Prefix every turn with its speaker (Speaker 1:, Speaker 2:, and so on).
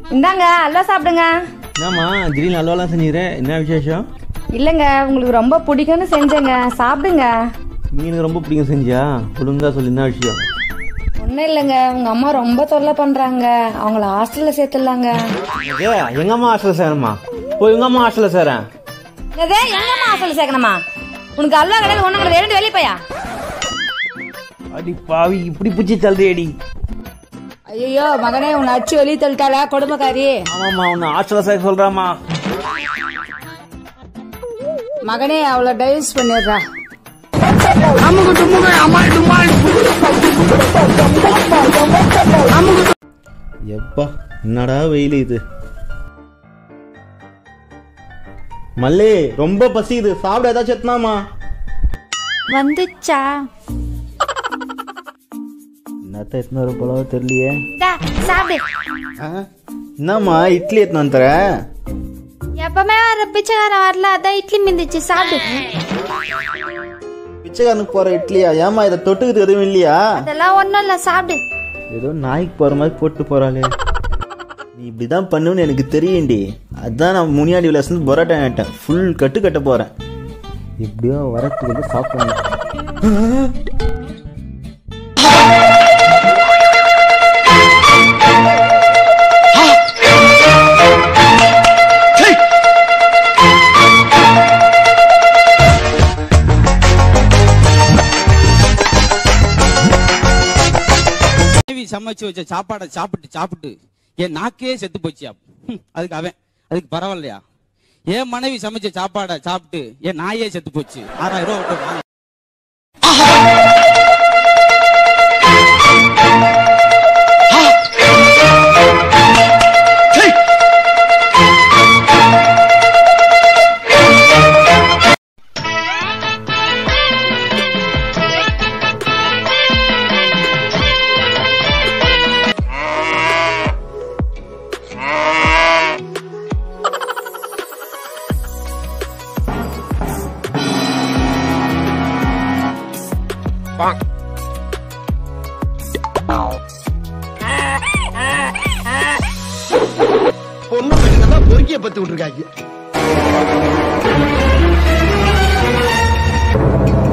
Speaker 1: இந்தாங்க அல்வா சாப்பிடுங்க
Speaker 2: என்னம்மா திடீர்னு அல்வாலாம் செஞ்சுக்கிற என்ன விசேஷம்
Speaker 1: இல்லைங்க உங்களுக்கு ரொம்ப பிடிக்கும்னு செஞ்சேங்க சாப்பிடுங்க
Speaker 2: நீ எனக்கு ரொம்ப பிடிக்கும் செஞ்சியா ஒழுங்கா சொல்லு என்ன விஷயம்
Speaker 1: ஒன்றும் இல்லைங்க உங்க அம்மா ரொம்ப தொல்லை பண்றாங்க அவங்கள ஹாஸ்டல்ல சேர்த்துடலாங்க
Speaker 2: ஏ எங்க அம்மா ஹாஸ்டல் சேரணுமா போய் எங்க அம்மா ஹாஸ்டல்ல சேரேன்
Speaker 1: இதே எங்க அம்மா ஹாஸ்டல் சேர்க்கணுமா உனக்கு அல்வா கிடையாது ஒன்றும் கிடையாது ரெண்டு வெளியே போயா
Speaker 2: அடி பாவி இப்படி பிடிச்சி தள்ளுறியடி
Speaker 1: ஐயோ மகனே உன்னை அச்சு வெளியே தள்ளிட்டாளா கொடுமைக்காரி
Speaker 2: ஆமாம்மா உன்னை ஹாஸ்டல்ல சேர்க்க சொல்றாமா
Speaker 1: மகனே அவளை டைவர்ஸ் பண்ணிடுறா
Speaker 2: எப்பா என்னடா வெயில் இது மல்லே ரொம்ப பசிக்குது சாப்பிட ஏதாச்சும் எத்தனாமா
Speaker 3: வந்துச்சா
Speaker 2: என்னத்த எத்தனை வரும் போல தெரியலையே
Speaker 3: டா சாப்பிடு
Speaker 2: என்னம்மா இட்லி எத்தனை வந்து தர
Speaker 3: எப்பவுமே வர பிச்சைக்காரன் வரல அதான் இட்லி மிந்துச்சு சாப்பிடு
Speaker 2: பிச்சைக்காரனுக்கு போற இட்லியா ஏமா இதை தொட்டுக்கிறது எதுவும் இல்லையா
Speaker 3: அதெல்லாம் ஒண்ணும் இல்ல சாப்பிடு
Speaker 2: ஏதோ நாய்க்கு போற மாதிரி போட்டு போறாளே நீ இப்படிதான் பண்ணுன்னு எனக்கு தெரியும்டி அதான் நான் முனியாடி விலாசம் பரோட்டா ஆயிட்டேன் ஃபுல் கட்டு கட்ட போறேன் எப்படியோ வரத்துக்கு வந்து சாப்பிடணும்
Speaker 4: மனைவி சமைச்சு வச்ச சாப்பாடை சாப்பிட்டு சாப்பிட்டு என் நாக்கே செத்து போச்சியா ஹம், அதுக்கு அவன் அதுக்கு பரவாயில்லையா என் மனைவி சமைச்ச சாப்பாடை சாப்பிட்டு என் நாயே செத்து போச்சு ஆறாயிரம் ரூபாய் விட்டு வாங்க.
Speaker 5: பொண்ணு பையன் பொறுக்கிய பத்து விட்டுருக்காங்க